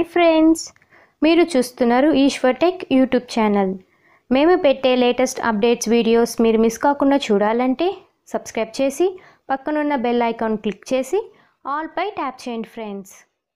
hi friends మీరు చూస్తున్నారు Eshwar tech YouTube channel మేము పెట్టే లేటెస్ట్ అప్డేట్స్ వీడియోస్ మీరు మిస్ కాకుండా చూడాలంటే సబ్స్క్రైబ్ చేసి పక్కనున్న బెల్ ఐకాన్ క్లిక్ చేసి ఆల్ పై ట్యాప్ చేయండి ఫ్రెండ్స్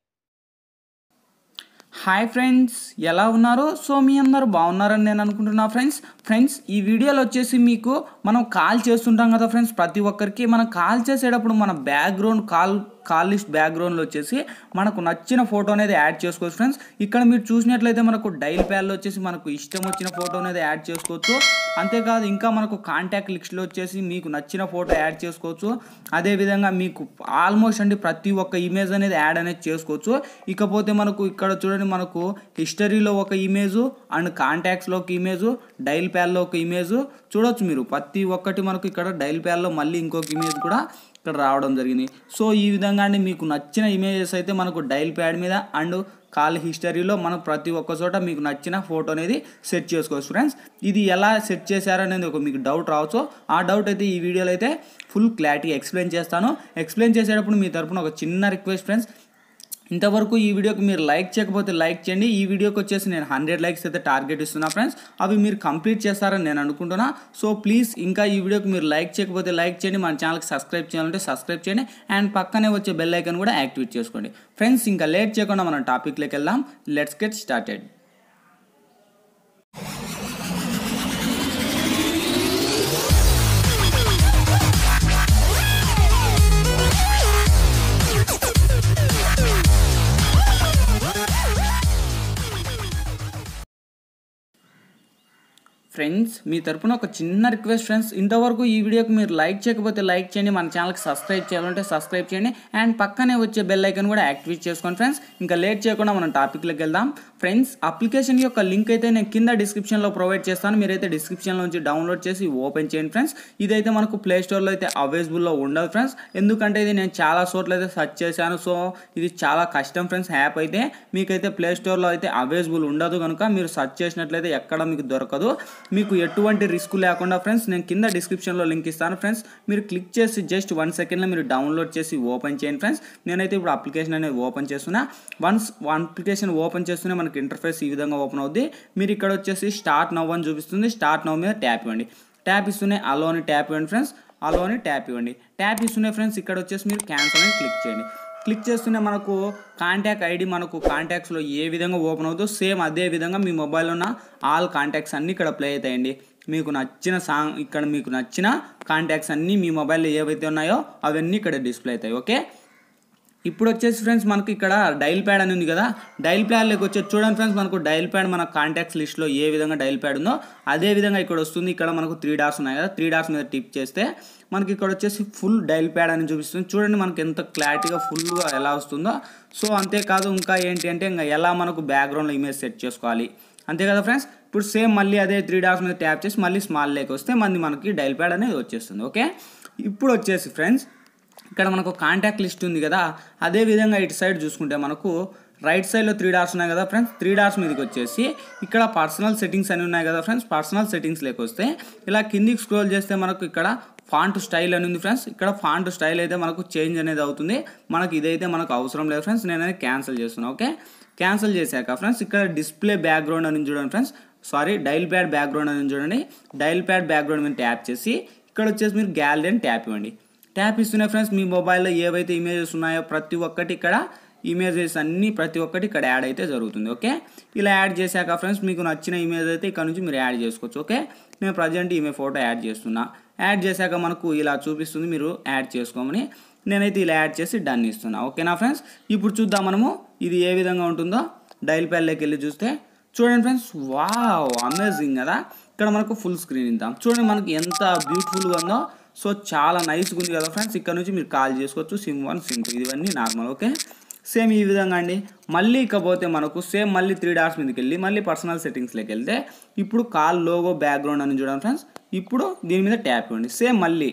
హాయ్ ఫ్రెండ్స్ ఎలా ఉన్నారు సో మీ అందరూ బాగున్నారని నేను అనుకుంటున్నా ఫ్రెండ్స్ ఫ్రెండ్స్ ఈ వీడియోలో వచ్చేసి మీకు మనం కాల్ చేస్తుంటాం కదా ఫ్రెండ్స్ ప్రతి ఒక్కరికి మనం కాల్ చేసేటప్పుడు మన బ్యాక్గ్రౌండ్ కాల్ కాల్ లిస్ట్ బ్యాక్గ్రౌండ్లో వచ్చేసి మనకు నచ్చిన ఫోటో అనేది యాడ్ చేసుకోవచ్చు ఫ్రెండ్స్ ఇక్కడ మీరు చూసినట్లయితే మనకు డైల్ ప్యాడ్లో వచ్చేసి మనకు ఇష్టం వచ్చిన ఫోటో అనేది యాడ్ చేసుకోవచ్చు అంతేకాదు ఇంకా మనకు కాంటాక్ట్ లిస్ట్లో వచ్చేసి మీకు నచ్చిన ఫోటో యాడ్ చేసుకోవచ్చు అదేవిధంగా మీకు ఆల్మోస్ట్ అండి ప్రతి ఒక్క ఇమేజ్ అనేది యాడ్ అనేది చేసుకోవచ్చు ఇకపోతే మనకు ఇక్కడ చూడండి మనకు హిస్టరీలో ఒక ఇమేజ్ అండ్ కాంటాక్ట్స్లో ఒక ఇమేజ్ డైల్ ప్యాడ్లో ఒక ఇమేజ్ చూడొచ్చు మీరు ప్రతి ఒక్కటి మనకు ఇక్కడ డైల్ ప్యాడ్లో మళ్ళీ ఇంకొక ఇమేజ్ కూడా ఇక్కడ రావడం జరిగింది సో ఈ విధంగా అండి మీకు నచ్చిన ఇమేజెస్ అయితే మనకు డైల్ ప్యాడ్ మీద అండ్ కాల్ హిస్టరీలో మనం ప్రతి ఒక్క చోట మీకు నచ్చిన ఫోటో అనేది సెట్ చేసుకోవచ్చు ఫ్రెండ్స్ ఇది ఎలా సెట్ చేశారనేది ఒక మీకు డౌట్ రావచ్చు ఆ డౌట్ అయితే ఈ వీడియోలో అయితే ఫుల్ క్లారిటీ ఎక్స్ప్లెయిన్ చేస్తాను ఎక్స్ప్లెయిన్ చేసేటప్పుడు మీ తరపున ఒక చిన్న రిక్వెస్ట్ ఫ్రెండ్స్ ఇంతవరకు ఈ వీడియోకి మీరు లైక్ చేయకపోతే లైక్ చేయండి ఈ వీడియోకి వచ్చేసి నేను హండ్రెడ్ లైక్స్ అయితే టార్గెట్ ఇస్తున్నా ఫ్రెండ్స్ అవి మీరు కంప్లీట్ చేస్తారని నేను అనుకుంటున్నా సో ప్లీజ్ ఇంకా ఈ వీడియోకి మీరు లైక్ చేయకపోతే లైక్ చేయండి మన ఛానల్కి సబ్స్క్రైబ్ చేయాలంటే సబ్స్క్రైబ్ చేయండి అండ్ పక్కనే వచ్చే బెల్ ఐకన్ కూడా యాక్టివేట్ చేసుకోండి ఫ్రెండ్స్ ఇంకా లేట్ చేయకుండా మనం టాపిక్లోకి వెళ్దాం లెట్స్ గెట్ స్టార్టెడ్ ఫ్రెండ్స్ మీ తరపున ఒక చిన్న రిక్వెస్ట్ ఫ్రెండ్స్ ఇంతవరకు ఈ వీడియోకి మీరు లైక్ చేయకపోతే లైక్ చేయండి మన ఛానల్కి సబ్స్క్రైబ్ చేయాలంటే సబ్స్క్రైబ్ చేయండి అండ్ పక్కనే వచ్చే బెల్ ఐకన్ కూడా యాక్టివేట్ చేసుకోండి ఫ్రెండ్స్ ఇంకా లేట్ చేయకుండా మనం టాపిక్లోకి వెళ్దాం ఫ్రెండ్స్ అప్లికేషన్ యొక్క లింక్ అయితే నేను కింద డిస్క్రిప్షన్లో ప్రొవైడ్ చేస్తాను మీరైతే డిస్క్రిప్షన్లో నుంచి డౌన్లోడ్ చేసి ఓపెన్ చేయండి ఫ్రెండ్స్ ఇదైతే మనకు ప్లే స్టోర్లో అయితే అవైలబుల్లో ఉండదు ఫ్రెండ్స్ ఎందుకంటే ఇది నేను చాలా చోట్ల అయితే సెర్చ్ చేశాను సో ఇది చాలా కష్టం ఫ్రెండ్స్ యాప్ అయితే మీకైతే ప్లే స్టోర్లో అయితే అవైలబుల్ ఉండదు కనుక మీరు సెర్చ్ చేసినట్లయితే ఎక్కడ మీకు దొరకదు మీకు ఎటువంటి రిస్క్ లేకుండా ఫ్రెండ్స్ నేను కింద డిస్క్రిప్షన్లో లింక్ ఇస్తాను ఫ్రెండ్స్ మీరు క్లిక్ చేసి జస్ట్ వన్ సెకండ్లో మీరు డౌన్లోడ్ చేసి ఓపెన్ చేయండి ఫ్రెండ్స్ నేనైతే ఇప్పుడు అప్లికేషన్ అనేది ఓపెన్ చేస్తున్నా వన్స్ అప్లికేషన్ ఓపెన్ చేస్తూనే మనకి ఇంటర్ఫేస్ ఈ విధంగా ఓపెన్ అవుద్ది మీరు ఇక్కడ వచ్చేసి స్టార్ట్ నవ్ అని చూపిస్తుంది స్టార్ట్ నవ్ మీద ట్యాప్ ఇవ్వండి ట్యాప్ ఇస్తూనే అలోని ట్యాప్ ఇవ్వండి ఫ్రెండ్స్ అలోని ట్యాప్ ఇవ్వండి ట్యాప్ ఇస్తూనే ఫ్రెండ్స్ ఇక్కడ వచ్చేసి మీరు క్యాన్సల్ అని క్లిక్ చేయండి క్లిక్ చేస్తూనే మనకు కాంటాక్ట్ ఐడి మనకు కాంటాక్ట్స్లో ఏ విధంగా ఓపెన్ అవుతుందో సేమ్ అదే విధంగా మీ మొబైల్లో ఉన్న ఆల్ కాంటాక్ట్స్ అన్నీ ఇక్కడ ప్లే అవుతాయండి మీకు నచ్చిన సాంగ్ ఇక్కడ మీకు నచ్చిన కాంటాక్ట్స్ అన్నీ మీ మొబైల్లో ఏవైతే ఉన్నాయో అవన్నీ ఇక్కడ డిస్ప్లే అవుతాయి ఓకే ఇప్పుడు వచ్చేసి ఫ్రెండ్స్ మనకి ఇక్కడ డైల్ ప్యాడ్ అని ఉంది కదా డైల్ ప్యాడ్లోకి వచ్చేసి చూడండి ఫ్రెండ్స్ మనకు డైల్ ప్యాడ్ మన కాంటాక్ట్స్ లిస్ట్లో ఏ విధంగా డైల్ ప్యాడ్ ఉందో అదే విధంగా ఇక్కడ వస్తుంది ఇక్కడ మనకు త్రీ డాట్స్ ఉన్నాయి కదా త్రీ డాట్స్ మీద టిప్ చేస్తే మనకి ఇక్కడ వచ్చేసి ఫుల్ డైల్ ప్యాడ్ అని చూపిస్తుంది చూడండి మనకి ఎంత క్లారిటీగా ఫుల్గా ఎలా వస్తుందో సో అంతేకాదు ఇంకా ఏంటి అంటే ఇంకా ఎలా మనకు బ్యాక్గ్రౌండ్లో ఇమేజ్ సెట్ చేసుకోవాలి అంతే కదా ఫ్రెండ్స్ ఇప్పుడు సేమ్ మళ్ళీ అదే త్రీ డాట్స్ మీద ట్యాప్ చేసి మళ్ళీ స్మాల్ లేక్ వస్తే మళ్ళీ మనకి డైల్ ప్యాడ్ అనేది వచ్చేస్తుంది ఓకే ఇప్పుడు వచ్చేసి ఫ్రెండ్స్ ఇక్కడ మనకు కాంటాక్ట్ లిస్ట్ ఉంది కదా అదే విధంగా ఇటు సైడ్ చూసుకుంటే మనకు రైట్ సైడ్లో త్రీ డాట్స్ ఉన్నాయి కదా ఫ్రెండ్స్ త్రీ డాట్స్ మీదకి వచ్చేసి ఇక్కడ పర్సనల్ సెట్టింగ్స్ అని ఉన్నాయి కదా ఫ్రెండ్స్ పర్సనల్ సెట్టింగ్స్ లేకొస్తే ఇలా కిందికి స్క్రోల్ చేస్తే మనకు ఇక్కడ ఫాంట్ స్టైల్ అని ఉంది ఫ్రెండ్స్ ఇక్కడ ఫాంట్ స్టైల్ అయితే మనకు చేంజ్ అనేది అవుతుంది మనకు ఇదైతే మనకు అవసరం లేదు ఫ్రెండ్స్ నేనైతే క్యాన్సిల్ చేస్తున్నాను ఓకే క్యాన్సిల్ చేశాక ఫ్రెండ్స్ ఇక్కడ డిస్ప్లే బ్యాక్గ్రౌండ్ అని చూడండి friends sorry dial pad background అని చూడండి డైల్ ప్యాడ్ బ్యాక్గ్రౌండ్ మీద ట్యాప్ చేసి ఇక్కడ వచ్చేసి మీరు గ్యాలరీ అని ట్యాప్ ఇవ్వండి ట్యాప్ ఇస్తున్న ఫ్రెండ్స్ మీ మొబైల్లో ఏవైతే ఇమేజెస్ ఉన్నాయో ప్రతి ఒక్కటి ఇక్కడ ఇమేజెస్ అన్నీ ప్రతి ఒక్కటి ఇక్కడ యాడ్ అయితే జరుగుతుంది ఓకే ఇలా యాడ్ చేశాక ఫ్రెండ్స్ మీకు నచ్చిన ఇమేజ్ అయితే ఇక్కడ నుంచి మీరు యాడ్ చేసుకోవచ్చు ఓకే నేను ప్రజెంట్ ఈమె ఫోటో యాడ్ చేస్తున్నా యాడ్ చేశాక మనకు ఇలా చూపిస్తుంది మీరు యాడ్ చేసుకోమని నేనైతే ఇలా యాడ్ చేసి డన్ ఇస్తున్నా ఓకేనా ఫ్రెండ్స్ ఇప్పుడు చూద్దాం మనము ఇది ఏ విధంగా ఉంటుందో డైల్ ప్యాడ్లోకి వెళ్ళి చూస్తే చూడండి ఫ్రెండ్స్ వావ్ అమేజింగ్ కదా ఇక్కడ మనకు ఫుల్ స్క్రీన్ ఇద్దాం చూడండి మనకి ఎంత బ్యూటిఫుల్గా ఉందో సో చాలా నైస్గా ఉంది కదా ఫ్రెండ్స్ ఇక్కడ నుంచి మీరు కాల్ చేసుకోవచ్చు సిమ్ వన్ సిమ్ టూ ఇవన్నీ నార్మల్ ఓకే సేమ్ ఈ విధంగా అండి మళ్ళీ ఇకపోతే మనకు సేమ్ మళ్ళీ త్రీ డాట్స్ మీదకి వెళ్ళి మళ్ళీ పర్సనల్ సెట్టింగ్స్లోకి వెళ్తే ఇప్పుడు కాల్ లోగో బ్యాక్గ్రౌండ్ అని చూడండి ఫ్రెండ్స్ ఇప్పుడు దీని మీద ట్యాప్ ఇవ్వండి సేమ్ మళ్ళీ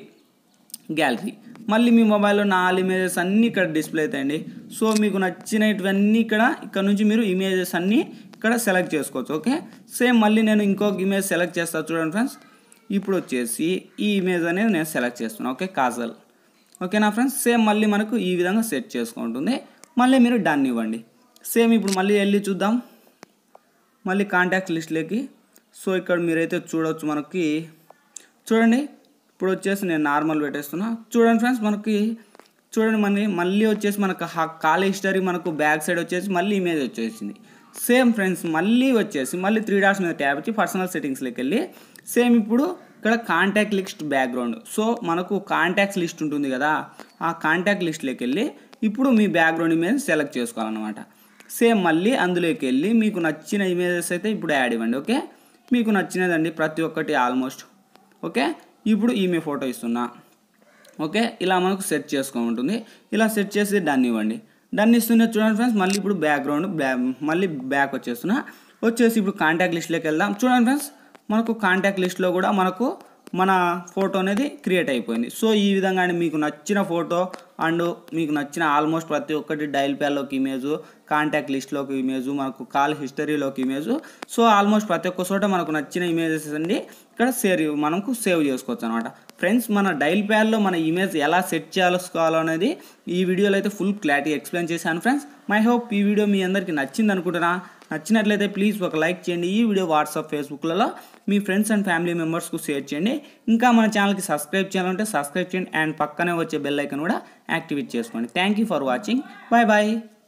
గ్యాలరీ మళ్ళీ మీ మొబైల్లో ఉన్న ఆల్ ఇమేజెస్ అన్నీ ఇక్కడ డిస్ప్లే అవుతాయండి సో మీకు నచ్చినటువన్నీ ఇక్కడ ఇక్కడ నుంచి మీరు ఇమేజెస్ అన్నీ ఇక్కడ సెలెక్ట్ చేసుకోవచ్చు ఓకే సేమ్ మళ్ళీ నేను ఇంకొక ఇమేజ్ సెలెక్ట్ చేస్తాను చూడండి ఫ్రెండ్స్ ఇప్పుడు వచ్చేసి ఈ ఇమేజ్ అనేది నేను సెలెక్ట్ చేస్తున్నాను ఓకే కాజల్ ఓకేనా ఫ్రెండ్స్ సేమ్ మళ్ళీ మనకు ఈ విధంగా సెట్ చేసుకుంటుంది మళ్ళీ మీరు డన్ ఇవ్వండి సేమ్ ఇప్పుడు మళ్ళీ వెళ్ళి చూద్దాం మళ్ళీ కాంటాక్ట్ లిస్ట్లోకి సో ఇక్కడ మీరైతే చూడవచ్చు మనకి చూడండి ఇప్పుడు వచ్చేసి నేను నార్మల్ పెట్టేస్తున్నా చూడండి ఫ్రెండ్స్ మనకి చూడండి మళ్ళీ మళ్ళీ వచ్చేసి మనకు కాల్ హిస్టరీ మనకు బ్యాక్ సైడ్ వచ్చేసి మళ్ళీ ఇమేజ్ వచ్చేసింది సేమ్ ఫ్రెండ్స్ మళ్ళీ వచ్చేసి మళ్ళీ త్రీ డాట్స్ మీద ట్యాప్ వచ్చి పర్సనల్ సెట్టింగ్స్లోకి వెళ్ళి సేమ్ ఇప్పుడు ఇక్కడ కాంటాక్ట్ లిస్ట్ బ్యాక్గ్రౌండ్ సో మనకు కాంటాక్ట్స్ లిస్ట్ ఉంటుంది కదా ఆ కాంటాక్ట్ లిస్ట్లోకి వెళ్ళి ఇప్పుడు మీ బ్యాక్గ్రౌండ్ ఇమేజ్ సెలెక్ట్ చేసుకోవాలన్నమాట సేమ్ మళ్ళీ అందులోకి వెళ్ళి మీకు నచ్చిన ఇమేజెస్ అయితే ఇప్పుడు యాడ్ ఇవ్వండి ఓకే మీకు నచ్చినదండి ప్రతి ఒక్కటి ఆల్మోస్ట్ ఓకే ఇప్పుడు ఈమె ఫోటో ఇస్తున్నా ఓకే ఇలా మనకు సెట్ చేసుకో ఉంటుంది ఇలా సెట్ చేసి డన్ ఇవ్వండి డన్ ఇస్తున్నా చూడండి ఫ్రెండ్స్ మళ్ళీ ఇప్పుడు బ్యాక్గ్రౌండ్ బ్యా మళ్ళీ బ్యాక్ వచ్చేస్తున్నా వచ్చేసి ఇప్పుడు కాంటాక్ట్ లిస్ట్లోకి వెళ్దాం చూడండి ఫ్రెండ్స్ మనకు కాంటాక్ట్ లిస్ట్లో కూడా మనకు మన ఫోటో అనేది క్రియేట్ అయిపోయింది సో ఈ విధంగా మీకు నచ్చిన ఫోటో అండ్ మీకు నచ్చిన ఆల్మోస్ట్ ప్రతి ఒక్కటి డైల్ ప్యాల్లోకి ఇమేజ్ కాంటాక్ట్ లిస్ట్లోకి ఇమేజ్ మనకు కాల్ హిస్టరీలోకి ఇమేజ్ సో ఆల్మోస్ట్ ప్రతి ఒక్క చోట మనకు నచ్చిన ఇమేజెస్ అండి ఇక్కడ సేవ్ మనకు సేవ్ చేసుకోవచ్చు అనమాట ఫ్రెండ్స్ మన డైల్ ప్యాడ్లో మన ఇమేజ్ ఎలా సెట్ చేసుకోవాలో అనేది ఈ వీడియోలో అయితే ఫుల్ క్లారిటీ ఎక్స్ప్లెయిన్ చేశాను ఫ్రెండ్స్ మై హోప్ ఈ వీడియో మీ అందరికీ నచ్చింది అనుకుంటున్నా నచ్చినట్లయితే ప్లీజ్ ఒక లైక్ చేయండి ఈ వీడియో వాట్సాప్ ఫేస్బుక్లలో మీ ఫ్రెండ్స్ అండ్ ఫ్యామిలీ మెంబర్స్కు షేర్ చేయండి ఇంకా మన ఛానల్కి సబ్స్క్రైబ్ చేయాలంటే సబ్స్క్రైబ్ చేయండి అండ్ పక్కనే వచ్చే బెల్ ఐకన్ కూడా యాక్టివేట్ చేసుకోండి thank you for watching bye bye